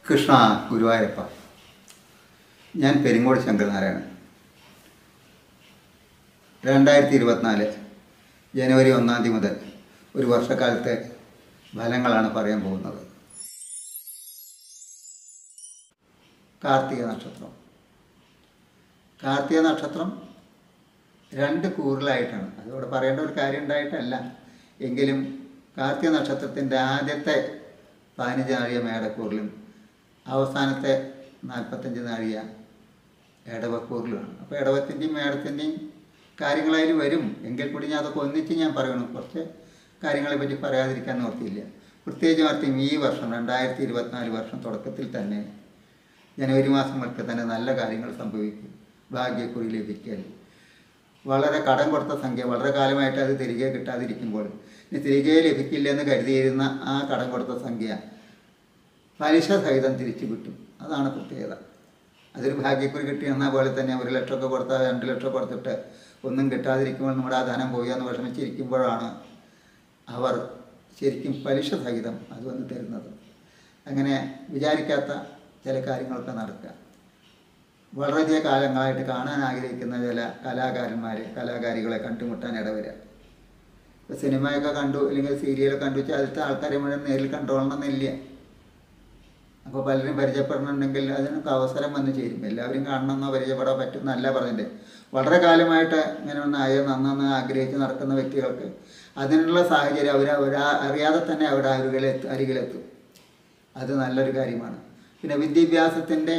കൃഷ്ണ ഗുരുവായൂരപ്പ ഞാൻ പെരിങ്ങോട് ശങ്കരനാരായണൻ രണ്ടായിരത്തി ഇരുപത്തിനാല് ജനുവരി ഒന്നാം തീയതി മുതൽ ഒരു വർഷക്കാലത്തെ ഫലങ്ങളാണ് പറയാൻ പോകുന്നത് കാർത്തിക നക്ഷത്രം കാർത്തിക നക്ഷത്രം രണ്ട് കൂറിലായിട്ടാണ് അതോടെ പറയേണ്ട ഒരു കാര്യം ഉണ്ടായിട്ടല്ല എങ്കിലും കാർത്തിക നക്ഷത്രത്തിൻ്റെ ആദ്യത്തെ പതിനഞ്ച് നാഴിക മേടക്കൂറിലും അവസാനത്തെ നാൽപ്പത്തഞ്ച് നാഴിക ഇടവക്കൂറിലുമാണ് അപ്പോൾ ഇടവത്തിൻ്റെയും മേടത്തിൻ്റെയും കാര്യങ്ങളതിൽ വരും എങ്കിൽ കൂടി ഞാൻ അതൊക്കെ ഒന്നിച്ച് ഞാൻ പറയണം കുറച്ച് കാര്യങ്ങളെ പറ്റി പറയാതിരിക്കാൻ നോക്കിയില്ല പ്രത്യേകിച്ച് വാർത്തയും ഈ വർഷം രണ്ടായിരത്തി ഇരുപത്തിനാല് വർഷം തുടക്കത്തിൽ തന്നെ ജനുവരി മാസം മുതൽ തന്നെ നല്ല കാര്യങ്ങൾ സംഭവിക്കും ഭാഗ്യക്കുറി ലഭിക്കൽ വളരെ കടം കൊടുത്ത സംഖ്യ വളരെ കാലമായിട്ട് അത് തിരികെ കിട്ടാതിരിക്കുമ്പോൾ ഇനി തിരികെ ലഭിക്കില്ലെന്ന് കരുതിയിരുന്ന ആ കടം കൊടുത്ത സംഖ്യ പലിശ സഹിതം തിരിച്ചു കിട്ടും അതാണ് പ്രത്യേകത അതൊരു ഭാഗ്യക്കുറി കിട്ടിയെന്ന പോലെ തന്നെ ഒരു ലക്ഷമൊക്കെ കൊടുത്താൽ രണ്ട് ലക്ഷം കൊടുത്തിട്ട് ഒന്നും കിട്ടാതിരിക്കുമ്പോൾ നമ്മുടെ ആ ധനം പോയി എന്ന് വിഷമിച്ചിരിക്കുമ്പോഴാണ് അവർ ശരിക്കും പലിശ സഹിതം അത് വന്ന് തരുന്നത് അങ്ങനെ വിചാരിക്കാത്ത ചില കാര്യങ്ങളൊക്കെ നടക്കുക വളരെയധികം കാലങ്ങളായിട്ട് കാണാൻ ആഗ്രഹിക്കുന്ന ചില കലാകാരന്മാർ കലാകാരികളെ കണ്ടുമുട്ടാൻ ഇടവരിക ഇപ്പോൾ സിനിമയൊക്കെ കണ്ടു അല്ലെങ്കിൽ സീരിയലൊക്കെ കണ്ടു വെച്ചാൽ അതിലത്തെ ആൾക്കാരെ മുഴുവൻ നേരിൽ കണ്ടോളണമെന്നില്ല അപ്പോൾ പലരും പരിചയപ്പെടണമെങ്കിൽ അതിനൊക്കെ അവസരം വന്ന് ചേരും എല്ലാവരും കാണണമെന്നോ പരിചയപ്പെടാൻ പറ്റുമെന്നല്ല പറഞ്ഞിട്ട് വളരെ കാലമായിട്ട് ഇങ്ങനെ ഒന്ന് ആയ നന്നെന്ന് ആഗ്രഹിച്ച് നടക്കുന്ന വ്യക്തികൾക്ക് അതിനുള്ള സാഹചര്യം അവർ അവർ അറിയാതെ തന്നെ അവിടെ അരികിലെത്തും അരികിലെത്തും അത് നല്ലൊരു കാര്യമാണ് പിന്നെ വിദ്യാഭ്യാസത്തിൻ്റെ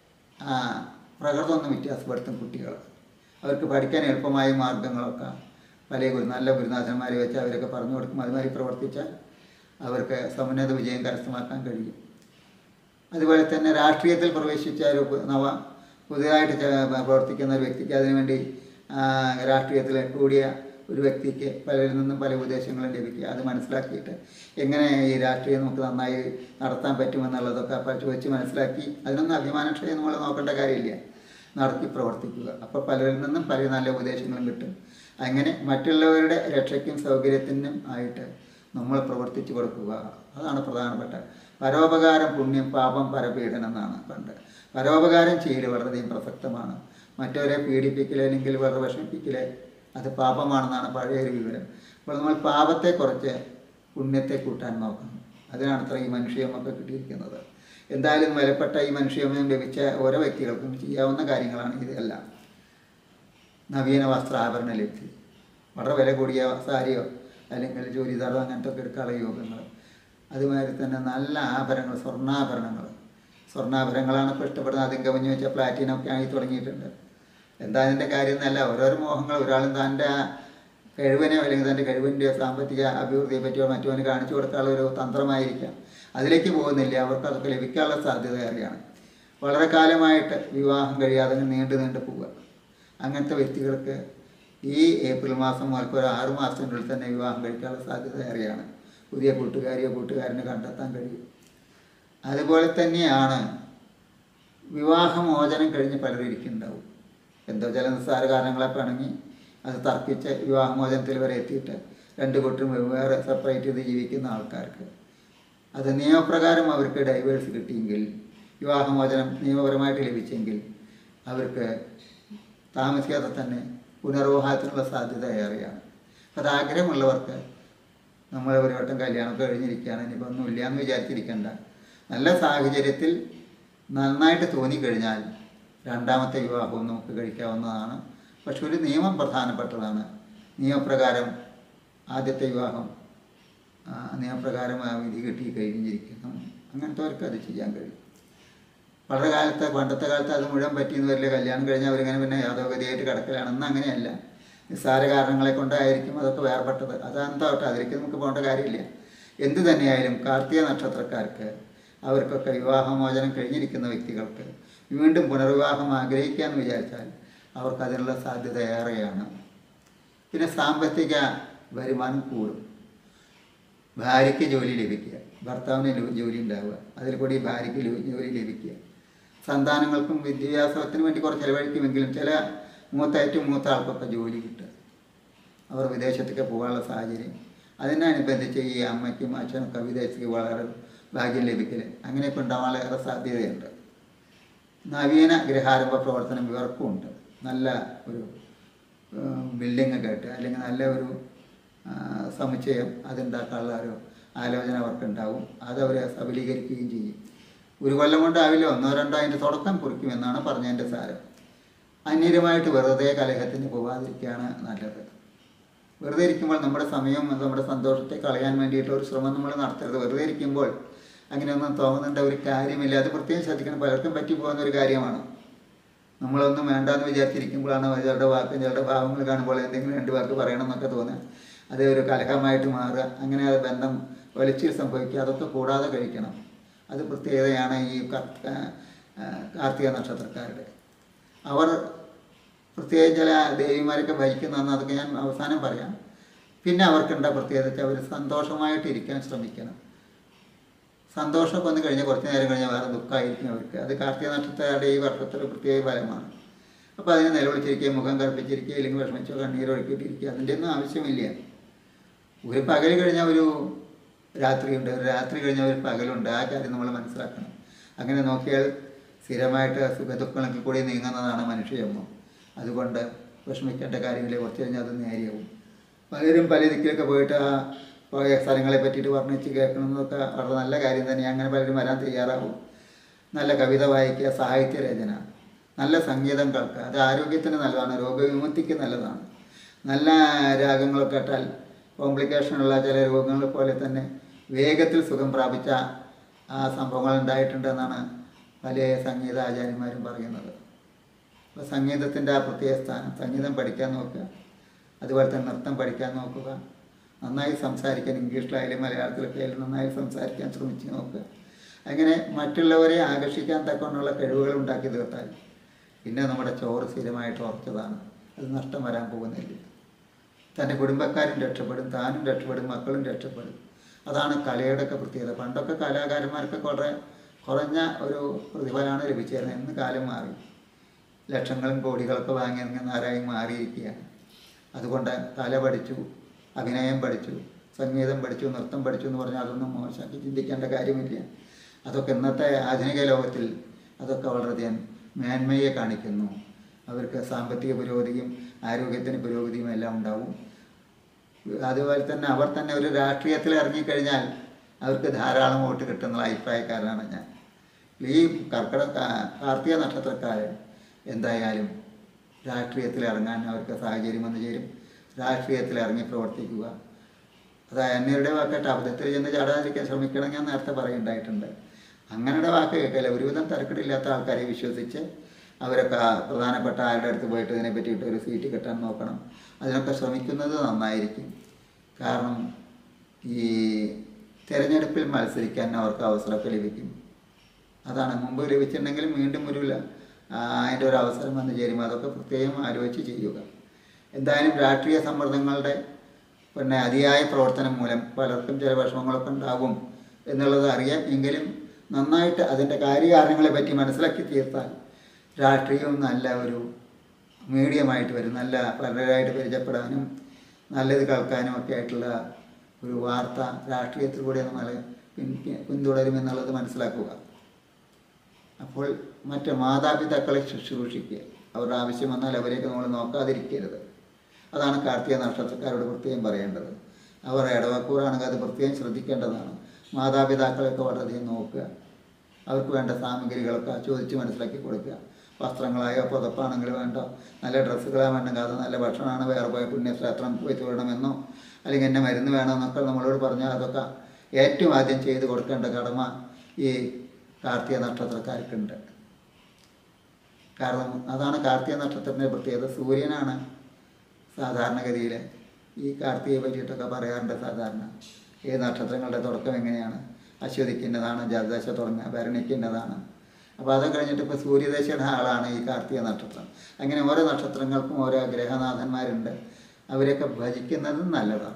പ്രകൃതമൊന്നും വ്യത്യാസപ്പെടുത്തും കുട്ടികൾ അവർക്ക് പഠിക്കാൻ എളുപ്പമായ മാർഗങ്ങളൊക്കെ പല ഗുരു നല്ല ഗുരുനാഥന്മാരെ വെച്ച് അവരൊക്കെ പറഞ്ഞു കൊടുക്കും അതുമാതിരി പ്രവർത്തിച്ചാൽ അവർക്ക് സമുന്നത വിജയം കരസ്ഥമാക്കാൻ കഴിയും അതുപോലെ തന്നെ രാഷ്ട്രീയത്തിൽ പ്രവേശിച്ച ഒരു പു- നവ പുതിയതായിട്ട് ചെ- പ്രവർത്തിക്കുന്ന ഒരു വ്യക്തിക്ക് അതിനുവേണ്ടി ആ, രാഷ്ട്രീയത്തിൽ കൂടിയ ഒരു വ്യക്തിക്ക് പലരിൽ നിന്നും പല ഉപദേശങ്ങളും ലഭിക്കുക അത് മനസ്സിലാക്കിയിട്ട് എങ്ങനെ ഈ രാഷ്ട്രീയം നമുക്ക് നന്നായി നടത്താൻ പറ്റുമെന്നുള്ളതൊക്കെ അപ്പോൾ ചോദിച്ച് മനസ്സിലാക്കി അതിനൊന്നും അഭിമാനക്ഷയം നമ്മൾ നോക്കേണ്ട കാര്യമില്ല നടത്തി പ്രവർത്തിക്കുക അപ്പോൾ പലരിൽ നിന്നും പല നല്ല ഉപദേശങ്ങളും കിട്ടും അങ്ങനെ മറ്റുള്ളവരുടെ രക്ഷയ്ക്കും സൗകര്യത്തിനും ആയിട്ട് നമ്മൾ പ്രവർത്തിച്ചു കൊടുക്കുക അതാണ് പ്രധാനപ്പെട്ട പരോപകാരം പുണ്യം പാപം പരപീഡനം എന്നാണ് പണ്ട് പരോപകാരം ചെയ്യൽ വളരെയധികം പ്രസക്തമാണ് മറ്റവരെ പീഡിപ്പിക്കൽ അല്ലെങ്കിൽ വളരെ വിഷമിപ്പിക്കൽ അത് പാപമാണെന്നാണ് പഴയൊരു വിവരം അപ്പോൾ നമ്മൾ പാപത്തെ കുറച്ച് പുണ്യത്തെ കൂട്ടാൻ നോക്കണം അതിനാണ് അത്ര ഈ മനുഷ്യമൊക്കെ കിട്ടിയിരിക്കുന്നത് എന്തായാലും വിലപ്പെട്ട ഈ മനുഷ്യമയം ലഭിച്ച ഓരോ വ്യക്തികൾക്കും ചെയ്യാവുന്ന കാര്യങ്ങളാണ് ഇതെല്ലാം നവീന വസ്ത്രാഭരണ ലബ്ധി വളരെ വില കൂടിയ സാരിയോ അല്ലെങ്കിൽ ജോലിദാറോ അങ്ങനത്തെ ഒക്കെ എടുക്കാനുള്ള യോഗങ്ങൾ അതുമാതിരി തന്നെ നല്ല ആഭരണങ്ങൾ സ്വർണ്ണാഭരണങ്ങൾ സ്വർണ്ണാഭരണങ്ങളാണ് ഇപ്പോൾ ഇഷ്ടപ്പെടുന്നത് അതും കവിഞ്ഞ് വെച്ചാൽ പ്ലാറ്റിനം ഒക്കെ ആയി തുടങ്ങിയിട്ടുണ്ട് എന്താ അതിൻ്റെ കാര്യം എന്നല്ല ഓരോരോ മോഹങ്ങൾ ഒരാളും തൻ്റെ ആ കഴിവിനെ അല്ലെങ്കിൽ തൻ്റെ കഴിവിൻ്റെ സാമ്പത്തിക അഭിവൃദ്ധിയെ പറ്റിയോ മറ്റോ കാണിച്ചു കൊടുക്കാനുള്ള ഒരു തന്ത്രമായിരിക്കാം അതിലേക്ക് പോകുന്നില്ല അവർക്ക് അതൊക്കെ ലഭിക്കാനുള്ള സാധ്യത ഏറെയാണ് വളരെ കാലമായിട്ട് വിവാഹം കഴിയാതെ അങ്ങ് നീണ്ടു നീണ്ടു പോവുക അങ്ങനത്തെ വ്യക്തികൾക്ക് ഈ ഏപ്രിൽ മാസം മുതൽക്ക് ഒരു ആറ് മാസത്തിനുള്ളിൽ തന്നെ വിവാഹം കഴിക്കാനുള്ള സാധ്യത ഏറെയാണ് പുതിയ കൂട്ടുകാരിയോ കൂട്ടുകാരനെ കണ്ടെത്താൻ കഴിയും അതുപോലെ തന്നെയാണ് വിവാഹമോചനം കഴിഞ്ഞ് പലരും ഇരിക്കുന്നുണ്ടാവും എന്തോ ചില നിസ്സാര കാരണങ്ങളെ പിണങ്ങി അത് തർക്കിച്ച് വിവാഹമോചനത്തിൽ വരെ എത്തിയിട്ട് രണ്ട് കൂട്ടരും വെവ്വേറെ സെപ്പറേറ്റ് ചെയ്ത് ജീവിക്കുന്ന ആൾക്കാർക്ക് അത് നിയമപ്രകാരം അവർക്ക് ഡൈവേഴ്സ് കിട്ടിയെങ്കിൽ വിവാഹമോചനം നിയമപരമായിട്ട് ലഭിച്ചെങ്കിൽ അവർക്ക് താമസിക്കാതെ തന്നെ പുനർവിവാഹത്തിനുള്ള സാധ്യത ഏറെയാണ് അത് ആഗ്രഹമുള്ളവർക്ക് നമ്മൾ ഒരു വട്ടം കല്യാണമൊക്കെ കഴിഞ്ഞിരിക്കുകയാണ് ഇനിയിപ്പോൾ ഒന്നുമില്ല എന്ന് വിചാരിച്ചിരിക്കേണ്ട നല്ല സാഹചര്യത്തിൽ നന്നായിട്ട് തോന്നിക്കഴിഞ്ഞാൽ രണ്ടാമത്തെ വിവാഹവും നമുക്ക് കഴിക്കാവുന്നതാണ് പക്ഷെ ഒരു നിയമം പ്രധാനപ്പെട്ടതാണ് നിയമപ്രകാരം ആദ്യത്തെ വിവാഹം ആ, നിയമപ്രകാരം ആ വിധി കിട്ടി കഴിഞ്ഞിരിക്കുന്നു അങ്ങനത്തെവർക്ക് അത് ചെയ്യാൻ കഴിയും വളരെ കാലത്ത് പണ്ടത്തെ കാലത്ത് അത് മുഴുവൻ പറ്റിയെന്ന് വരില്ല കല്യാണം കഴിഞ്ഞാൽ അവരിങ്ങനെ പിന്നെ യാദവഗതിയായിട്ട് കിടക്കലാണെന്ന് അങ്ങനെയല്ല നിസ്സാര കാരണങ്ങളെ കൊണ്ടായിരിക്കും അതൊക്കെ വേർപെട്ടത് അതെന്താവട്ടെ അതിലേക്ക് നമുക്ക് പോകേണ്ട കാര്യമില്ല എന്ത് തന്നെയായാലും കാർത്തിക നക്ഷത്രക്കാർക്ക് അവർക്കൊക്കെ വിവാഹമോചനം കഴിഞ്ഞിരിക്കുന്ന വ്യക്തികൾക്ക് വീണ്ടും പുനർവിവാഹം ആഗ്രഹിക്കാമെന്ന് വിചാരിച്ചാൽ അവർക്ക് അതിനുള്ള സാധ്യത ഏറെയാണ് പിന്നെ സാമ്പത്തിക വരുമാനം കൂടും ഭാര്യയ്ക്ക് ജോലി ലഭിക്കുക ഭർത്താവിന് ലോ- ജോലി ഉണ്ടാവുക അതിൽ കൂടി ഭാര്യയ്ക്ക് ലോ- ജോലി ലഭിക്കുക സന്താനങ്ങൾക്കും വിദ്യാഭ്യാസത്തിന് വേണ്ടി കുറച്ച് ചിലവഴിക്കുമെങ്കിലും ചില മൂത്ത ഏറ്റവും മൂത്ത ആൾക്കൊക്കെ ജോലി കിട്ടുക അവർ വിദേശത്തേക്ക് പോകാനുള്ള സാഹചര്യം അതിനനുബന്ധിച്ച് ഈ അമ്മയ്ക്കും അച്ഛനൊക്കെ വിദേശത്തേക്ക് വളരെ ഭാഗ്യം ലഭിക്കൽ അങ്ങനെയൊക്കെ ഉണ്ടാവാനുള്ള ഏറെ സാധ്യതയുണ്ട് നവീന ഗൃഹാരംഭ പ്രവർത്തനം ഇവർക്കും ഉണ്ട് നല്ല ഒരു ബിൽഡിംഗ് കേട്ട് അല്ലെങ്കിൽ നല്ല ഒരു ആ, സമുച്ചയം അതുണ്ടാക്കാനുള്ള ഒരു ആലോചന അവർക്കുണ്ടാവും അതവരെ സബലീകരിക്കുകയും ചെയ്യും ഒരു കൊല്ലം കൊണ്ടാവില്ല ഒന്നോ രണ്ടോ അതിൻ്റെ തുടക്കം കുറിക്കുമെന്നാണ് പറഞ്ഞതിൻ്റെ സാരം അന്യരുമായിട്ട് വെറുതെ കലഹത്തിന് പോകാതിരിക്കുകയാണ് നല്ലത് വെറുതെ ഇരിക്കുമ്പോൾ നമ്മുടെ സമയം നമ്മുടെ സന്തോഷത്തെ കളയാൻ വേണ്ടിയിട്ടുള്ള ഒരു ശ്രമം നമ്മൾ നടത്തരുത് വെറുതെ ഇരിക്കുമ്പോൾ അങ്ങനെയൊന്നും തോന്നുന്നുണ്ട ഒരു കാര്യമില്ല അത് പ്രത്യേകം ശ്രദ്ധിക്കണം പലർക്കും പറ്റിപ്പോകുന്ന ഒരു കാര്യമാണ് നമ്മളൊന്നും വേണ്ടാന്ന് വിചാരിച്ചിരിക്കുമ്പോഴാണ് ചിലരുടെ വാക്കും ചിലരുടെ ഭാവങ്ങൾ കാണുമ്പോൾ എന്തെങ്കിലും രണ്ട് വാക്ക് പറയണം എന്നൊക്കെ തോന്നുക അത് ഒരു കലഹമായിട്ട് മാറുക അങ്ങനെ അത് ബന്ധം വലിച്ചിൽ സംഭവിക്കുക അതൊക്കെ കൂടാതെ കഴിക്കണം അത് പ്രത്യേകതയാണ് ഈ കർ- ആ, ആ, കാർത്തിക നക്ഷത്രക്കാരുടെ അവർ പ്രത്യേകം ചില ദേവിമാരൊക്കെ ഭരിക്കുന്നതെന്ന് അതൊക്കെ ഞാൻ അവസാനം പറയാം പിന്നെ അവർക്കുണ്ട പ്രത്യേകത വെച്ചാൽ അവർ സന്തോഷമായിട്ട് ഇരിക്കാൻ ശ്രമിക്കണം സന്തോഷമൊക്കെ വന്നു കഴിഞ്ഞാൽ കുറച്ച് നേരം കഴിഞ്ഞാൽ വേറെ ദുഃഖമായിരിക്കും അവർക്ക് അത് കാർത്തിക നക്ഷത്രക്കാരുടെ ഈ വർഷത്തെ ഒരു പ്രത്യേക ഫലമാണ് അപ്പോൾ അതിനെ നിലവിളിച്ചിരിക്കുക മുഖം കറുപ്പിച്ചിരിക്കുക അല്ലെങ്കിൽ വിഷമിച്ചോ കണ്ണീരൊഴുക്കിയിട്ടിരിക്കുക അതിൻ്റെ ഒന്നും ആവശ്യമില്ല ഒരു പകൽ കഴിഞ്ഞാൽ ഒരു രാത്രിയുണ്ട് ഒരു രാത്രി കഴിഞ്ഞാൽ ഒരു പകലുണ്ട് ആ കാര്യം നമ്മൾ മനസ്സിലാക്കണം അങ്ങനെ നോക്കിയാൽ സ്ഥിരമായിട്ട് സുഖദുഃഖങ്ങൾക്ക് കൂടി നീങ്ങുന്നതാണ് മനുഷ്യജന്മം അതുകൊണ്ട് വിഷമിക്കേണ്ട കാര്യമില്ല കുറച്ച് കഴിഞ്ഞാൽ അത് നേരെയാവും പലരും പല ദിക്കിലൊക്കെ പോയിട്ട് ആ പോയ സ്ഥലങ്ങളെ പറ്റിയിട്ട് വർണ്ണിച്ച് കേൾക്കണമെന്നൊക്കെ വളരെ നല്ല കാര്യം തന്നെയാണ് അങ്ങനെ പലരും വരാൻ തയ്യാറാവും നല്ല കവിത വായിക്കുക സാഹിത്യ രചന നല്ല സംഗീതം കേൾക്കുക അത് ആരോഗ്യത്തിന് നല്ലതാണ് രോഗവിമുക്തിക്ക് നല്ലതാണ് നല്ല രാഗങ്ങളൊക്കെ കേട്ടാൽ കോംപ്ലിക്കേഷനുള്ള ചില രോഗങ്ങളെ പോലെ തന്നെ വേഗത്തിൽ സുഖം പ്രാപിച്ച ആ സംഭവങ്ങൾ ഉണ്ടായിട്ടുണ്ടെന്നാണ് പല സംഗീതാചാര്യന്മാരും പറയുന്നത് അപ്പോൾ സംഗീതത്തിൻ്റെ ആ പ്രത്യേക സ്ഥാനം സംഗീതം പഠിക്കാൻ നോക്കുക അതുപോലെ തന്നെ നൃത്തം പഠിക്കാൻ നോക്കുക നന്നായി സംസാരിക്കാൻ ഇംഗ്ലീഷിലായാലും മലയാളത്തിലൊക്കെ ആയാലും നന്നായി സംസാരിക്കാൻ ശ്രമിച്ച് നോക്കുക അങ്ങനെ മറ്റുള്ളവരെ ആകർഷിക്കാൻ തക്കൊണ്ടുള്ള കഴിവുകൾ ഉണ്ടാക്കി തീർത്താൽ പിന്നെ നമ്മുടെ ചോറ് സ്ഥിരമായിട്ട് ഉറച്ചതാണ് അത് നഷ്ടം വരാൻ പോകുന്നില്ല തൻ്റെ കുടുംബക്കാരും രക്ഷപ്പെടും താനും രക്ഷപ്പെടും മക്കളും രക്ഷപ്പെടും അതാണ് കലയുടെയൊക്കെ പ്രത്യേകത പണ്ടൊക്കെ കലാകാരന്മാർക്കൊക്കെ വളരെ കുറഞ്ഞ ഒരു പ്രതിഫലമാണ് ലഭിച്ചിരുന്നത് ഇന്ന് കാലം മാറി ലക്ഷങ്ങളും കോടികളൊക്കെ വാങ്ങി ആരായി മാറിയിരിക്കുകയാണ് അതുകൊണ്ട് കല പഠിച്ചു അഭിനയം പഠിച്ചു സംഗീതം പഠിച്ചു നൃത്തം പഠിച്ചു എന്ന് പറഞ്ഞാൽ അതൊന്നും മോശമാക്കി ചിന്തിക്കേണ്ട കാര്യമില്ല അതൊക്കെ ഇന്നത്തെ ആധുനിക ലോകത്തിൽ അതൊക്കെ വളരെയധികം മേന്മയെ കാണിക്കുന്നു അവർക്ക് സാമ്പത്തിക പുരോഗതിയും ആരോഗ്യത്തിന് പുരോഗതിയും എല്ലാം ഉണ്ടാവും അതുപോലെ തന്നെ അവർ തന്നെ ഒരു രാഷ്ട്രീയത്തിൽ ഇറങ്ങിക്കഴിഞ്ഞാൽ അവർക്ക് ധാരാളം വോട്ട് കിട്ടുന്ന അഭിപ്രായക്കാരനാണ് ഞാൻ ഈ കർക്കിടക കാ- കാർത്തിക നക്ഷത്രക്കാരൻ എന്തായാലും രാഷ്ട്രീയത്തിൽ ഇറങ്ങാൻ അവർക്ക് സാഹചര്യം വന്നു ചേരും രാഷ്ട്രീയത്തിൽ ഇറങ്ങി പ്രവർത്തിക്കുക അത് അന്യരുടെ വാക്കായിട്ട് അബദ്ധത്തിൽ ചെന്ന് ചാടാതിരിക്കാൻ ശ്രമിക്കണം ഞാൻ നേരത്തെ പറയുണ്ടായിട്ടുണ്ട് അങ്ങനെയുടെ വാക്ക് കേൾക്കില്ല ഒരുവിധം തരക്കെടില്ലാത്ത ആൾക്കാരെ വിശ്വസിച്ച് അവരൊക്കെ ആ പ്രധാനപ്പെട്ട ആരുടെ അടുത്ത് പോയിട്ട് ഇതിനെ പറ്റിയിട്ട് ഒരു സീറ്റ് കിട്ടാൻ നോക്കണം അതിനൊക്കെ ശ്രമിക്കുന്നത് നന്നായിരിക്കും കാരണം ഈ തിരഞ്ഞെടുപ്പിൽ മത്സരിക്കാൻ അവർക്ക് അവസരമൊക്കെ ലഭിക്കും അതാണ് മുമ്പ് ലഭിച്ചിട്ടുണ്ടെങ്കിലും വീണ്ടും ഒരു ല- ആ, അതിൻ്റെ ഒരു അവസരം വന്ന് ചേരുമ്പോൾ അതൊക്കെ പ്രത്യേകം ആലോചിച്ച് ചെയ്യുക എന്തായാലും രാഷ്ട്രീയ സമ്മർദ്ദങ്ങളുടെ പിന്നെ അതിയായ പ്രവർത്തനം മൂലം പലർക്കും ചില വിഷമങ്ങളൊക്കെ ഉണ്ടാകും എന്നുള്ളത് അറിയാം എങ്കിലും നന്നായിട്ട് അതിൻ്റെ കാര്യകാരണങ്ങളെ പറ്റി മനസ്സിലാക്കി തീർത്താൽ രാഷ്ട്രീയവും നല്ല ഒരു മീഡിയമായിട്ട് വരും നല്ല പലരായിട്ട് പരിചയപ്പെടാനും നല്ലത് കേൾക്കാനും ഒക്കെ ആയിട്ടുള്ള ഒരു വാർത്ത രാഷ്ട്രീയത്തിലൂടെ നമ്മൾ പിൻ പിന്തുടരുമെന്നുള്ളത് മനസ്സിലാക്കുക അപ്പോൾ മറ്റ് മാതാപിതാക്കളെ ശുശ്രൂഷിക്കുക അവരുടെ ആവശ്യം വന്നാൽ അവരെയൊക്കെ നമ്മൾ നോക്കാതിരിക്കരുത് അതാണ് കാർത്തിക നക്ഷത്രക്കാരോട് പ്രത്യേകം പറയേണ്ടത് അവർ ഇടവക്കൂറാണെങ്കിൽ അത് പ്രത്യേകം ശ്രദ്ധിക്കേണ്ടതാണ് മാതാപിതാക്കളെയൊക്കെ വളരെയധികം നോക്കുക അവർക്ക് വേണ്ട സാമഗ്രികളൊക്കെ ചോദിച്ച് മനസ്സിലാക്കി കൊടുക്കുക വസ്ത്രങ്ങളായോ പുതപ്പാണെങ്കിൽ വേണ്ടോ നല്ല ഡ്രസ്സുകളാണ് വേണ്ടെങ്കിൽ അത് നല്ല ഭക്ഷണമാണ് വേറെ പോയ പുണ്യക്ഷേത്രം പോയി തൊഴണമെന്നോ അല്ലെങ്കിൽ എന്നെ മരുന്ന് വേണമെന്നൊക്കെ നമ്മളോട് പറഞ്ഞാൽ അതൊക്കെ ഏറ്റവും ആദ്യം ചെയ്ത് കൊടുക്കേണ്ട കടമ ഈ കാർത്തിക നക്ഷത്രക്കാർക്കുണ്ട് കാരണം അതാണ് കാർത്തിക നക്ഷത്രത്തിൻ്റെ പ്രത്യേകത സൂര്യനാണ് സാധാരണഗതിയിൽ ഈ കാർത്തികയെ പറ്റിയിട്ടൊക്കെ പറയാറുണ്ട് സാധാരണ ഈ നക്ഷത്രങ്ങളുടെ തുടക്കം എങ്ങനെയാണ് അശ്വതിക്കുന്നതാണ് ജലദശ തുടങ്ങുക ഭരണിക്കുന്നതാണ് അപ്പോൾ അത് കഴിഞ്ഞിട്ട് ഇപ്പോൾ സൂര്യദശയുടെ ആളാണ് ഈ കാർത്തിക നക്ഷത്രം അങ്ങനെ ഓരോ നക്ഷത്രങ്ങൾക്കും ഓരോ ഗ്രഹനാഥന്മാരുണ്ട് അവരെയൊക്കെ ഭജിക്കുന്നത് നല്ലതാണ്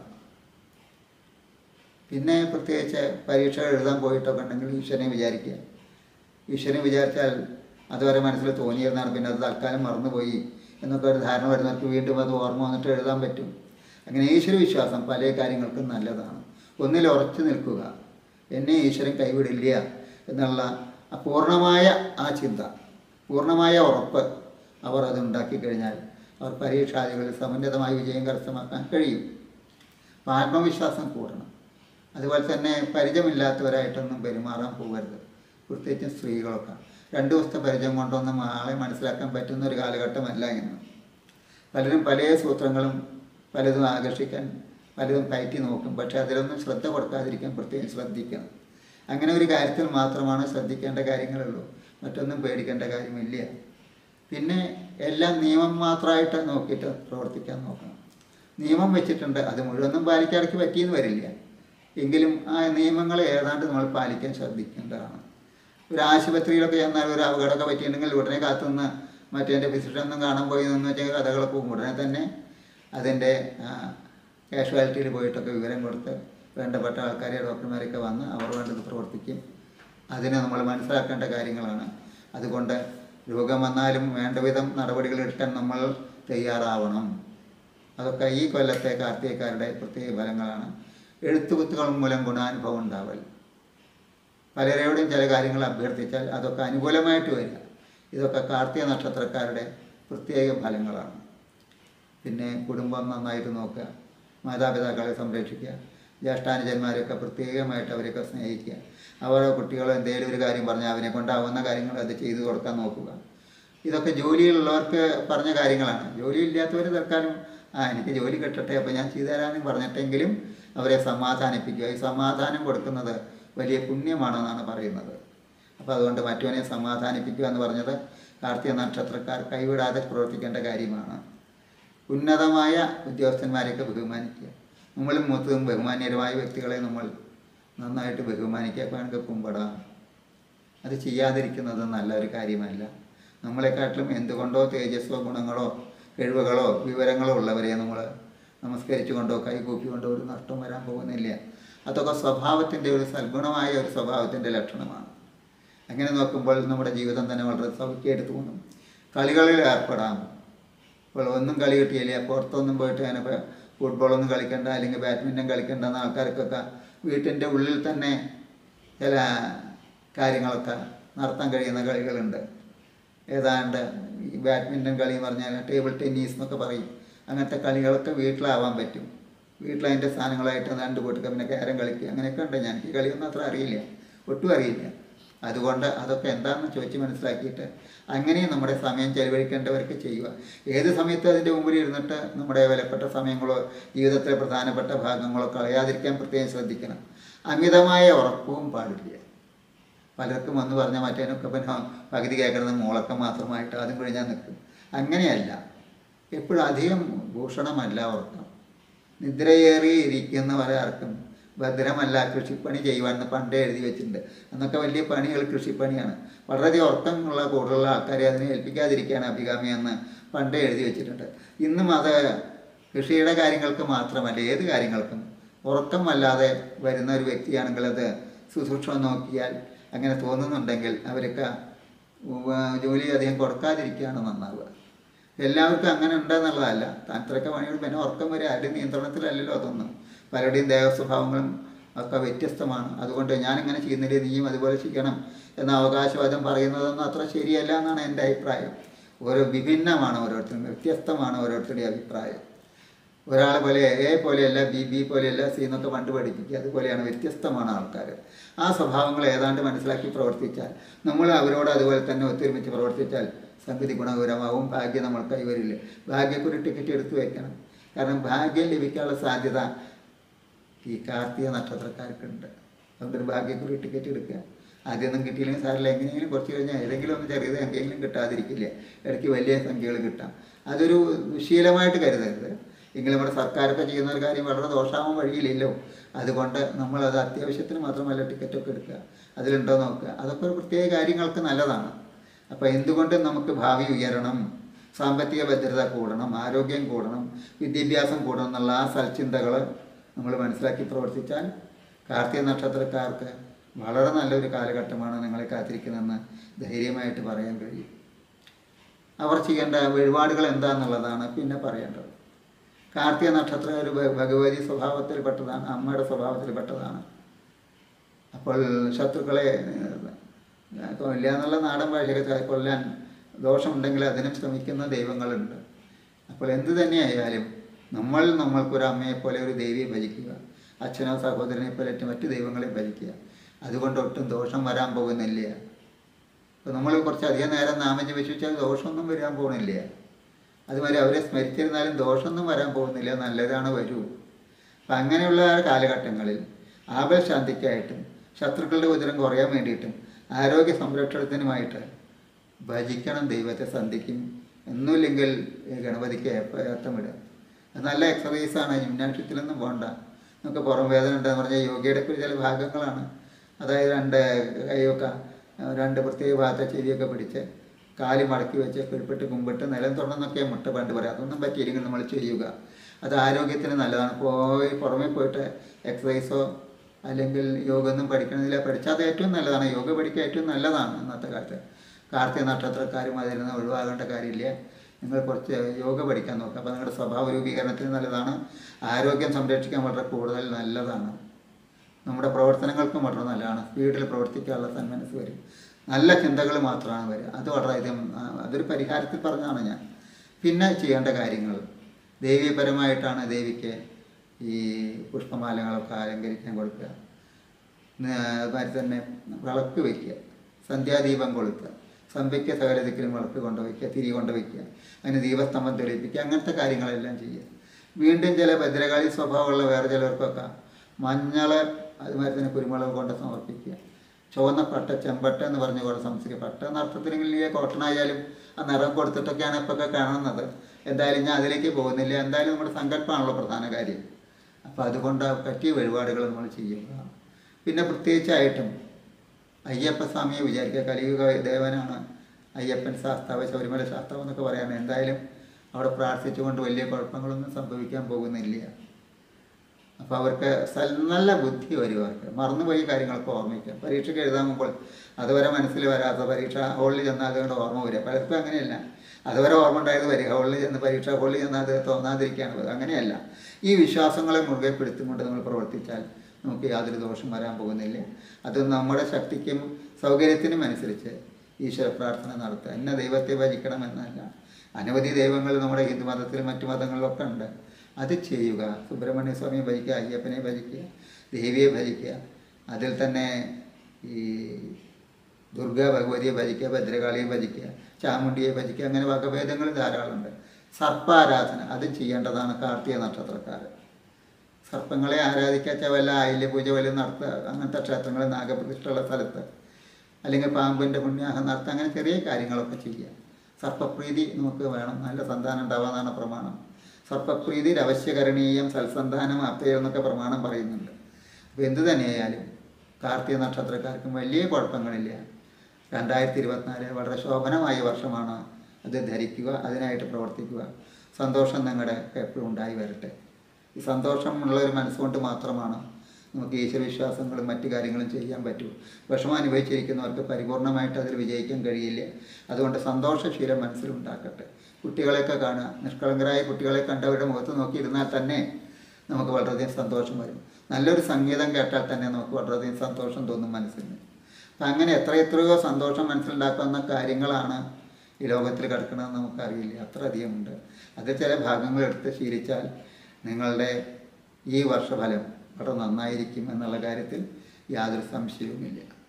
പിന്നെ പ്രത്യേകിച്ച് പരീക്ഷ എഴുതാൻ പോയിട്ടൊക്കെ ഉണ്ടെങ്കിൽ ഈശ്വരനെ വിചാരിക്കുക ഈശ്വരനെ വിചാരിച്ചാൽ അതുവരെ മനസ്സിൽ തോന്നിയിരുന്നാണ് പിന്നെ അത് തൽക്കാലം മറന്നുപോയി എന്നൊക്കെ ഒരു ധാരണ വരുന്നവർക്ക് വീണ്ടും അത് ഓർമ്മ വന്നിട്ട് എഴുതാൻ പറ്റും അങ്ങനെ ഈശ്വര വിശ്വാസം പല കാര്യങ്ങൾക്കും നല്ലതാണ് ഒന്നിൽ ഉറച്ചു നിൽക്കുക എന്നെ ഈശ്വരൻ കൈവിടില്ല എന്നുള്ള ആ പൂർണ്ണമായ ആ ചിന്ത പൂർണ്ണമായ ഉറപ്പ് അവർ അത് ഉണ്ടാക്കി കഴിഞ്ഞാൽ അവർ പരീക്ഷാദികളിൽ സമന്വിതമായി വിജയം കരസ്ഥമാക്കാൻ കഴിയും അപ്പം ആത്മവിശ്വാസം കൂടണം അതുപോലെ തന്നെ പരിചയമില്ലാത്തവരായിട്ടൊന്നും പെരുമാറാൻ പോകരുത് പ്രത്യേകിച്ചും സ്ത്രീകളൊക്കെ രണ്ട് ദിവസത്തെ പരിചയം കൊണ്ടൊന്നും ആളെ മനസ്സിലാക്കാൻ പറ്റുന്ന ഒരു കാലഘട്ടമല്ല ഇന്ന് പലരും പല സൂത്രങ്ങളും പലതും ആകർഷിക്കാൻ പലതും കയറ്റി നോക്കും പക്ഷേ അതിലൊന്നും ശ്രദ്ധ കൊടുക്കാതിരിക്കാൻ പ്രത്യേകം ശ്രദ്ധിക്കണം അങ്ങനെ ഒരു കാര്യത്തിൽ മാത്രമാണ് ശ്രദ്ധിക്കേണ്ട കാര്യങ്ങളുള്ളൂ മറ്റൊന്നും പേടിക്കേണ്ട കാര്യമില്ല പിന്നെ എല്ലാം നിയമം മാത്രമായിട്ട് നോക്കിയിട്ട് പ്രവർത്തിക്കാൻ നോക്കണം നിയമം വെച്ചിട്ടുണ്ട് അത് മുഴുവനും പാലിക്കാർക്ക് പറ്റിയെന്ന് വരില്ല എങ്കിലും ആ നിയമങ്ങൾ ഏതാണ്ട് നമ്മൾ പാലിക്കാൻ ശ്രദ്ധിക്കേണ്ടതാണ് ഒരു ആശുപത്രിയിലൊക്കെ ചെന്നാൽ ഒരു അപകടമൊക്കെ പറ്റിയിട്ടുണ്ടെങ്കിൽ ഉടനെ കാത്തുനിന്ന് മറ്റേ ഫിസിഷ്യനൊന്നും കാണാൻ പോയി എന്ന് വെച്ചാൽ കഥകളൊക്കെ പോകും ഉടനെ തന്നെ അതിൻ്റെ കാഷ്വാലിറ്റിയിൽ പോയിട്ടൊക്കെ വിവരം കൊടുത്ത് വേണ്ടപ്പെട്ട ആൾക്കാരെ ഡോക്ടർമാരൊക്കെ വന്ന് അവർ വേണ്ടത് പ്രവർത്തിക്കും അതിന് നമ്മൾ മനസ്സിലാക്കേണ്ട കാര്യങ്ങളാണ് അതുകൊണ്ട് രോഗം വന്നാലും വേണ്ട വിധം നടപടികൾ എടുക്കാൻ നമ്മൾ തയ്യാറാവണം അതൊക്കെ ഈ കൊല്ലത്തെ കാർത്തികക്കാരുടെ പ്രത്യേക ഫലങ്ങളാണ് എഴുത്തുകുത്തുകൾ മൂലം ഗുണാനുഭവം ഉണ്ടാവൽ പലരോടും ചില കാര്യങ്ങൾ അഭ്യർത്ഥിച്ചാൽ അതൊക്കെ അനുകൂലമായിട്ട് വരിക ഇതൊക്കെ കാർത്തിക നക്ഷത്രക്കാരുടെ പ്രത്യേക ഫലങ്ങളാണ് പിന്നെ കുടുംബം നന്നായിട്ട് നോക്കുക മാതാപിതാക്കളെ സംരക്ഷിക്കുക ജ്യേഷ്ഠാനുജന്മാരെയൊക്കെ പ്രത്യേകമായിട്ട് അവരെയൊക്കെ സ്നേഹിക്കുക അവരുടെ കുട്ടികൾ എന്തെങ്കിലും ഒരു കാര്യം പറഞ്ഞാൽ അവനെ കൊണ്ടാവുന്ന കാര്യങ്ങൾ അത് ചെയ്തു കൊടുക്കാൻ നോക്കുക ഇതൊക്കെ ജോലിയിലുള്ളവർക്ക് പറഞ്ഞ കാര്യങ്ങളാണ് ജോലി ഇല്ലാത്തവർ തൽക്കാലം ആ എനിക്ക് ജോലി കിട്ടട്ടെ അപ്പോൾ ഞാൻ ചെയ്തു തരാമെന്ന് പറഞ്ഞിട്ടെങ്കിലും അവരെ സമാധാനിപ്പിക്കുക ഈ സമാധാനം കൊടുക്കുന്നത് വലിയ പുണ്യമാണെന്നാണ് പറയുന്നത് അപ്പോൾ അതുകൊണ്ട് മറ്റവനെ സമാധാനിപ്പിക്കുക എന്ന് പറഞ്ഞത് കാർത്തിക നക്ഷത്രക്കാർ കൈവിടാതെ പ്രവർത്തിക്കേണ്ട കാര്യമാണ് ഉന്നതമായ ഉദ്യോഗസ്ഥന്മാരെയൊക്കെ ബഹുമാനിക്കുക നമ്മളും മൂത്തതും ബഹുമാന്യരുമായ വ്യക്തികളെ നമ്മൾ നന്നായിട്ട് ബഹുമാനിക്കുക വേണമെങ്കിൽ കുമ്പിടാം അത് ചെയ്യാതിരിക്കുന്നത് നല്ലൊരു കാര്യമല്ല നമ്മളെക്കാട്ടിലും എന്തുകൊണ്ടോ തേജസ്സോ ഗുണങ്ങളോ കഴിവുകളോ വിവരങ്ങളോ ഉള്ളവരെ നമ്മൾ നമസ്കരിച്ചുകൊണ്ടോ കൈകൂപ്പിക്കൊണ്ടോ ഒരു നഷ്ടം വരാൻ പോകുന്നില്ല അതൊക്കെ സ്വഭാവത്തിൻ്റെ ഒരു സൽഗുണമായ ഒരു സ്വഭാവത്തിൻ്റെ ലക്ഷണമാണ് അങ്ങനെ നോക്കുമ്പോൾ നമ്മുടെ ജീവിതം തന്നെ വളരെ സൗഖ്യമായിട്ട് തോന്നും കളികളിൽ ഏർപ്പെടാം ഇപ്പോൾ ഒന്നും കളി കിട്ടിയില്ല പുറത്തൊന്നും പോയിട്ട് അങ്ങനെ ഇപ്പോൾ ഫുട്ബോളൊന്നും കളിക്കണ്ട അല്ലെങ്കിൽ ബാഡ്മിൻ്റൺ കളിക്കണ്ട എന്ന ആൾക്കാർക്കൊക്കെ വീട്ടിൻ്റെ ഉള്ളിൽ തന്നെ ചില കാര്യങ്ങളൊക്കെ നടത്താൻ കഴിയുന്ന കളികളുണ്ട് ഏതാണ്ട് ഈ ബാഡ്മിൻ്റൺ കളി എന്ന് പറഞ്ഞാൽ ടേബിൾ ടെന്നീസ് എന്നൊക്കെ പറയും അങ്ങനത്തെ കളികളൊക്കെ വീട്ടിലാവാൻ പറ്റും വീട്ടിൽ അതിൻ്റെ സാധനങ്ങളായിട്ട് രണ്ട് കൂട്ടൊക്കെ പിന്നെ ക്യാരം കളിക്കുക അങ്ങനെയൊക്കെ ഉണ്ട് ഞാൻ ഈ കളിയൊന്നും അത്ര അറിയില്ല ഒട്ടും അറിയില്ല അതുകൊണ്ട് അതൊക്കെ എന്താണെന്ന് ചോദിച്ച് മനസ്സിലാക്കിയിട്ട് അങ്ങനെയും നമ്മുടെ സമയം ചെലവഴിക്കേണ്ടവർക്ക് ചെയ്യുക ഏത് സമയത്തും അതിൻ്റെ മുമ്പിൽ ഇരുന്നിട്ട് നമ്മുടെ വിലപ്പെട്ട സമയങ്ങളോ ജീവിതത്തിലെ പ്രധാനപ്പെട്ട ഭാഗങ്ങളോ കളയാതിരിക്കാൻ പ്രത്യേകം ശ്രദ്ധിക്കണം അമിതമായ ഉറക്കവും പാടില്ല പലർക്കും വന്ന് പറഞ്ഞാൽ മറ്റേനൊക്കെ പിന്നെ പകുതി കേൾക്കുന്നത് മോളക്കം മാത്രമായിട്ട് അതും കഴിഞ്ഞാൽ നിൽക്കും അങ്ങനെയല്ല എപ്പോഴും അധികം ഭൂഷണമല്ല ഉറക്കം നിദ്രയേറി ഇരിക്കുന്നവരാർക്കും ഭദ്രമല്ല കൃഷിപ്പണി ചെയ്യുവാനെന്ന് പണ്ടേ എഴുതി വെച്ചിട്ടുണ്ട് അന്നൊക്കെ വലിയ പണികൾ കൃഷിപ്പണിയാണ് വളരെയധികം ഉറക്കമുള്ള കൂടുതലുള്ള ആൾക്കാരെ അതിനെ ഏൽപ്പിക്കാതിരിക്കുകയാണ് അഭികാമി എന്ന് പണ്ടേ എഴുതി വെച്ചിട്ടുണ്ട് ഇന്നും അത് കൃഷിയുടെ കാര്യങ്ങൾക്ക് മാത്രമല്ല ഏത് കാര്യങ്ങൾക്കും ഉറക്കമല്ലാതെ വരുന്ന ഒരു വ്യക്തിയാണെങ്കിൽ അത് സുസൂക്ഷ്മം നോക്കിയാൽ അങ്ങനെ തോന്നുന്നുണ്ടെങ്കിൽ അവർക്ക് ജോലി അധികം കൊടുക്കാതിരിക്കുകയാണ് നന്നാവുക എല്ലാവർക്കും അങ്ങനെ ഉണ്ടെന്നുള്ളതല്ല താന്ത്രിക പണികൾ പിന്നെ ഉറക്കം വരെ ആരുടെയും നിയന്ത്രണത്തിലല്ലല്ലോ അതൊന്നും പലരുടെയും ദേഹസ്വഭാവങ്ങളും ഒക്കെ വ്യത്യസ്തമാണ് അതുകൊണ്ട് ഞാനിങ്ങനെ ചെയ്യുന്നില്ലേ നീയും അതുപോലെ ചെയ്യണം എന്ന അവകാശവാദം പറയുന്നതൊന്നും അത്ര ശരിയല്ല എന്നാണ് എൻ്റെ അഭിപ്രായം ഓരോ വിഭിന്നമാണ് ഓരോരുത്തരും വ്യത്യസ്തമാണ് ഓരോരുത്തരുടെയും അഭിപ്രായം ഒരാളെ പോലെ എ പോലെയല്ല ബി ബി പോലെയല്ല സി എന്നൊക്കെ പണ്ട് പഠിപ്പിക്കുക അതുപോലെയാണ് വ്യത്യസ്തമാണ് ആൾക്കാർ ആ സ്വഭാവങ്ങൾ ഏതാണ്ട് മനസ്സിലാക്കി പ്രവർത്തിച്ചാൽ നമ്മൾ അവരോട് അതുപോലെ തന്നെ ഒത്തൊരുമിച്ച് പ്രവർത്തിച്ചാൽ സംഗതി ഗുണകരമാവും ഭാഗ്യം നമ്മൾ കൈവരില്ല ഭാഗ്യക്കൊരു ടിക്കറ്റ് എടുത്തു വയ്ക്കണം കാരണം ഭാഗ്യം ലഭിക്കാനുള്ള സാധ്യത ഈ കാർത്തിക നക്ഷത്രക്കാർക്കുണ്ട് അതുകൊണ്ടൊരു ഭാഗ്യക്കുറി ടിക്കറ്റ് എടുക്കുക ആദ്യമൊന്നും കിട്ടിയില്ലെങ്കിൽ സാറിൽ എങ്ങനെയെങ്കിലും കുറച്ച് കഴിഞ്ഞാൽ ഏതെങ്കിലും ഒന്ന് ചെറിയത് എങ്കിലും കിട്ടാതിരിക്കില്ല ഇടയ്ക്ക് വലിയ സംഖ്യകൾ കിട്ടാം അതൊരു ദുശീലമായിട്ട് കരുതരുത് എങ്കിലും നമ്മുടെ സർക്കാരൊക്കെ ചെയ്യുന്ന ഒരു കാര്യം വളരെ ദോഷാവാൻ വഴിയില്ലല്ലോ അതുകൊണ്ട് നമ്മളത് അത്യാവശ്യത്തിന് മാത്രമല്ല ടിക്കറ്റൊക്കെ എടുക്കുക അതിലുണ്ടോ നോക്കുക അതൊക്കെ ഒരു പ്രത്യേക കാര്യങ്ങൾക്ക് നല്ലതാണ് അപ്പോൾ എന്തുകൊണ്ടും നമുക്ക് ഭാവി ഉയരണം സാമ്പത്തിക ഭദ്രത കൂടണം ആരോഗ്യം കൂടണം വിദ്യാഭ്യാസം കൂടണം എന്നുള്ള ആ സൽചിന്തകൾ നമ്മൾ മനസ്സിലാക്കി പ്രവർത്തിച്ചാൽ കാർത്തിക നക്ഷത്രക്കാർക്ക് വളരെ നല്ലൊരു കാലഘട്ടമാണ് നിങ്ങളെ കാത്തിരിക്കുന്നതെന്ന് ധൈര്യമായിട്ട് പറയാൻ കഴിയും അവർ ചെയ്യേണ്ട വഴിപാടുകൾ എന്താണെന്നുള്ളതാണ് പിന്നെ പറയേണ്ടത് കാർത്തിക നക്ഷത്രം ഒരു ഭ- ഭഗവതി സ്വഭാവത്തിൽപ്പെട്ടതാണ് അമ്മയുടെ സ്വഭാവത്തിൽപ്പെട്ടതാണ് അപ്പോൾ ശത്രുക്കളെ ഏഹ്, കൊല്ലുക എന്നുള്ള നാടൻ ഭാഷയൊക്കെ കൊല്ലാൻ ദോഷമുണ്ടെങ്കിൽ അതിനും ശ്രമിക്കുന്ന ദൈവങ്ങളുണ്ട് അപ്പോൾ എന്ത് തന്നെയായാലും നമ്മൾ നമ്മൾക്കൊരു അമ്മയെ പോലെ ഒരു ദേവിയെ ഭജിക്കുക അച്ഛനോ സഹോദരനെ പോലെ മറ്റു ദൈവങ്ങളെ ഭജിക്കുക അതുകൊണ്ട് ഒട്ടും ദോഷം വരാൻ പോകുന്നില്ല ഇപ്പോൾ നമ്മൾ കുറച്ച് അധികം നേരം നാമം ജപിച്ചാൽ ദോഷമൊന്നും വരാൻ പോകുന്നില്ല അതുമാതിരി അവരെ സ്മരിച്ചിരുന്നാലും ദോഷമൊന്നും വരാൻ പോകുന്നില്ല നല്ലതാണ് വരൂ അപ്പം അങ്ങനെയുള്ള കാലഘട്ടങ്ങളിൽ ആപൽ ശാന്തിക്കായിട്ടും ശത്രുക്കളുടെ ഉദരം കുറയാൻ വേണ്ടിയിട്ടും ആരോഗ്യ സംരക്ഷണത്തിനുമായിട്ട് ഭജിക്കണം ദൈവത്തെ സന്ധിക്കും ഒന്നുമില്ലെങ്കിൽ ഈ ഗണപതിക്ക് ഏപ്പ- ഏത്തമിടുക അത് നല്ല എക്സസൈസാണ് ജിംനാഷ്യത്തിലൊന്നും പോകണ്ട നമുക്ക് പുറം വേദന ഉണ്ടെന്ന് പറഞ്ഞാൽ യോഗയുടെ ഒക്കെ ചില ഭാഗങ്ങളാണ് അതായത് രണ്ട് കൈയൊക്കെ ആ, രണ്ട് പ്രത്യേക ഭാഗത്തെ ചെവിയൊക്കെ പിടിച്ച് കാല് മടക്കി വെച്ച് കീഴ്പ്പെട്ട് കുമ്പിട്ട് നിലം തൊടണമെന്നൊക്കെ മുട്ട പണ്ട് പറയാം അതൊന്നും പറ്റിയില്ലെങ്കിൽ നമ്മൾ ചെയ്യുക അത് ആരോഗ്യത്തിന് നല്ലതാണ് പോയി പുറമേ പോയിട്ട് എക്സസൈസോ അല്ലെങ്കിൽ യോഗ ഒന്നും പഠിക്കണമെന്നില്ല പഠിച്ചാൽ അത് ഏറ്റവും നല്ലതാണ് യോഗ പഠിക്കുക ഏറ്റവും നല്ലതാണ് ഇന്നത്തെ കാലത്ത് കാർത്തിക നക്ഷത്രക്കാരും അതിൽ നിന്ന് ഒഴിവാകേണ്ട കാര്യമില്ല നിങ്ങൾ കുറച്ച് യോഗ പഠിക്കാൻ നോക്കുക അപ്പോൾ നിങ്ങളുടെ സ്വഭാവ രൂപീകരണത്തിന് നല്ലതാണ് ആരോഗ്യം സംരക്ഷിക്കാൻ വളരെ കൂടുതൽ നല്ലതാണ് നമ്മുടെ പ്രവർത്തനങ്ങൾക്കും വളരെ നല്ലതാണ് സ്പീഡിൽ പ്രവർത്തിക്കാനുള്ള സന്മനസ് വരും നല്ല ചിന്തകൾ മാത്രമാണ് വരിക അത് വളരെയധികം ആ, അതൊരു പരിഹാരത്തിൽ പറഞ്ഞതാണ് ഞാൻ പിന്നെ ചെയ്യേണ്ട കാര്യങ്ങൾ ദേവീപരമായിട്ടാണ് ദേവിക്ക് ഈ പുഷ്പമാലകളൊക്കെ അലങ്കരിക്കാൻ കൊടുക്കുക ന- അതുമാതിരി തന്നെ വിളക്ക് വയ്ക്കുക സന്ധ്യാദീപം കൊളുത്തുക സന്ധ്യയ്ക്ക് സകല ദിക്കിലും വിളക്ക് കൊണ്ടുവയ്ക്കുക തിരി കൊണ്ടുവയ്ക്കുക അതിന് ദീപസ്തംഭം തെളിയിപ്പിക്കുക അങ്ങനത്തെ കാര്യങ്ങളെല്ലാം ചെയ്യുക വീണ്ടും ചില ഭദ്രകാളി സ്വഭാവമുള്ള വേറെ ചിലർക്കൊക്കെ മഞ്ഞൾ അതുമാതിരി തന്നെ കുരുമുളക് കൊണ്ട് സമർപ്പിക്കുക ചുവന്ന പട്ട ചെമ്പട്ട എന്ന് പറഞ്ഞ പോലെ സംസ്കരിക്കുക പട്ട എന്ന അർത്ഥത്തിലെങ്കിൽ ഈ കോട്ടണായാലും ആ നിറം കൊടുത്തിട്ടൊക്കെയാണ് ഇപ്പോൾ ഒക്കെ കാണുന്നത് എന്തായാലും ഞാൻ അതിലേക്ക് പോകുന്നില്ല എന്തായാലും നമ്മുടെ സങ്കല്പമാണല്ലോ പ്രധാന കാര്യം അപ്പോൾ അതുകൊണ്ട് പറ്റിയ വഴിപാടുകൾ നമ്മൾ ചെയ്യുക പിന്നെ പ്രത്യേകിച്ചായിട്ടും അയ്യപ്പസ്വാമിയെ വിചാരിക്കുക കലിയുഗ ദേവനാണ് അയ്യപ്പൻ ശാസ്താവ് ശബരിമല ശാസ്താവ് എന്നൊക്കെ പറയാണ് എന്തായാലും അവിടെ പ്രാർത്ഥിച്ചുകൊണ്ട് വലിയ കുഴപ്പങ്ങളൊന്നും സംഭവിക്കാൻ പോകുന്നില്ല അപ്പോൾ അവർക്ക് സൽ- നല്ല ബുദ്ധി വരും അവർക്ക് മറന്നുപോയി കാര്യങ്ങളൊക്കെ ഓർമ്മിക്കാം പരീക്ഷയ്ക്ക് എഴുതാൻ പോകുമ്പോൾ അതുവരെ മനസ്സിൽ വരാത്ത പരീക്ഷ ഹോളിൽ ചെന്നാൽ അതുകൊണ്ട് ഓർമ്മ വരിക പലർക്കും അങ്ങനെയല്ല അതുവരെ ഓർമ്മ ഉണ്ടായത് വരിക ഹോളിൽ ചെന്ന് പരീക്ഷ ഹോളിൽ ചെന്നാൽ അത് തോന്നാതിരിക്കുകയാണ് പതിവ്. അങ്ങനെയല്ല ഈ വിശ്വാസങ്ങളെ മുറുകെ പിടുത്തുകൊണ്ട് നമ്മൾ പ്രവർത്തിച്ചാൽ നമുക്ക് യാതൊരു ദോഷം വരാൻ പോകുന്നില്ല അത് നമ്മുടെ ശക്തിക്കും സൗകര്യത്തിനും അനുസരിച്ച് ഈശ്വര പ്രാർത്ഥന നടത്തുക എന്ന ദൈവത്തെ ഭജിക്കണമെന്നല്ല അനവധി ദൈവങ്ങൾ നമ്മുടെ ഹിന്ദു മതത്തിലും മറ്റു മതങ്ങളിലൊക്കെ ഉണ്ട് അത് ചെയ്യുക സുബ്രഹ്മണ്യ സ്വാമിയെ ഭജിക്കുക അയ്യപ്പനെ ഭജിക്കുക ദേവിയെ ഭജിക്കുക അതിൽ തന്നെ ഈ ദുർഗാ ഭഗവതിയെ ഭജിക്കുക ഭദ്രകാളിയെ ഭജിക്കുക ചാമുണ്ടിയെ ഭജിക്കുക അങ്ങനെ വകഭേദങ്ങൾ ധാരാളമുണ്ട് സർപ്പാരാധന അത് ചെയ്യേണ്ടതാണ് കാർത്തിക നക്ഷത്രക്കാർ സർപ്പങ്ങളെ ആരാധിക്കാച്ച വല്ല ആയില്യ പൂജ വല്ല നടത്തുക അങ്ങനത്തെ ക്ഷേത്രങ്ങൾ നാഗപ്രതിഷ്ഠയുള്ള സ്ഥലത്ത് അല്ലെങ്കിൽ പാമ്പിൻ്റെ പുണ്യാഹം നടത്തുക അങ്ങനെ ചെറിയ കാര്യങ്ങളൊക്കെ ചെയ്യുക സർപ്പപ്രീതി നമുക്ക് വേണം നല്ല സന്താനം ഉണ്ടാവാന്നാണ് പ്രമാണം സർപ്പപ്രീതി അവശ്യകരണീയം സൽസന്താനം അപ്തയം എന്നൊക്കെ പ്രമാണം പറയുന്നുണ്ട് അപ്പോൾ എന്ത് തന്നെയായാലും കാർത്തിക നക്ഷത്രക്കാർക്കും വലിയ കുഴപ്പങ്ങളില്ല രണ്ടായിരത്തി ഇരുപത്തിനാല് വളരെ ശോഭനമായ വർഷമാണ് അത് ധരിക്കുക അതിനായിട്ട് പ്രവർത്തിക്കുക സന്തോഷം നിങ്ങളുടെ എപ്പോഴും ഉണ്ടായി വരട്ടെ ഈ സന്തോഷമുള്ള ഒരു മനസ്സുകൊണ്ട് മാത്രമാണ് നമുക്ക് ഈശ്വരവിശ്വാസങ്ങളും മറ്റു കാര്യങ്ങളും ചെയ്യാൻ പറ്റൂ വിഷമം അനുഭവിച്ചിരിക്കുന്നവർക്ക് പരിപൂർണമായിട്ട് അതിൽ വിജയിക്കാൻ കഴിയില്ല അതുകൊണ്ട് സന്തോഷശീലം മനസ്സിലുണ്ടാക്കട്ടെ കുട്ടികളെയൊക്കെ കാണുക നിഷ്കളങ്കരായ കുട്ടികളെ കണ്ടവരുടെ മുഖത്ത് നോക്കിയിരുന്നാൽ തന്നെ നമുക്ക് വളരെയധികം സന്തോഷം വരും നല്ലൊരു സംഗീതം കേട്ടാൽ തന്നെ നമുക്ക് വളരെയധികം സന്തോഷം തോന്നും മനസ്സിന് അപ്പം അങ്ങനെ എത്ര എത്രയോ സന്തോഷം മനസ്സിലുണ്ടാക്കുന്ന കാര്യങ്ങളാണ് ഈ ലോകത്തിൽ കിടക്കണമെന്ന് നമുക്കറിയില്ല അത്ര അധികമുണ്ട് അത് ചില ഭാഗങ്ങൾ എടുത്ത് ശീലിച്ചാൽ നിങ്ങളുടെ ഈ വർഷഫലം വളരെ നന്നായിരിക്കും എന്നുള്ള കാര്യത്തിൽ യാതൊരു സംശയവുമില്ല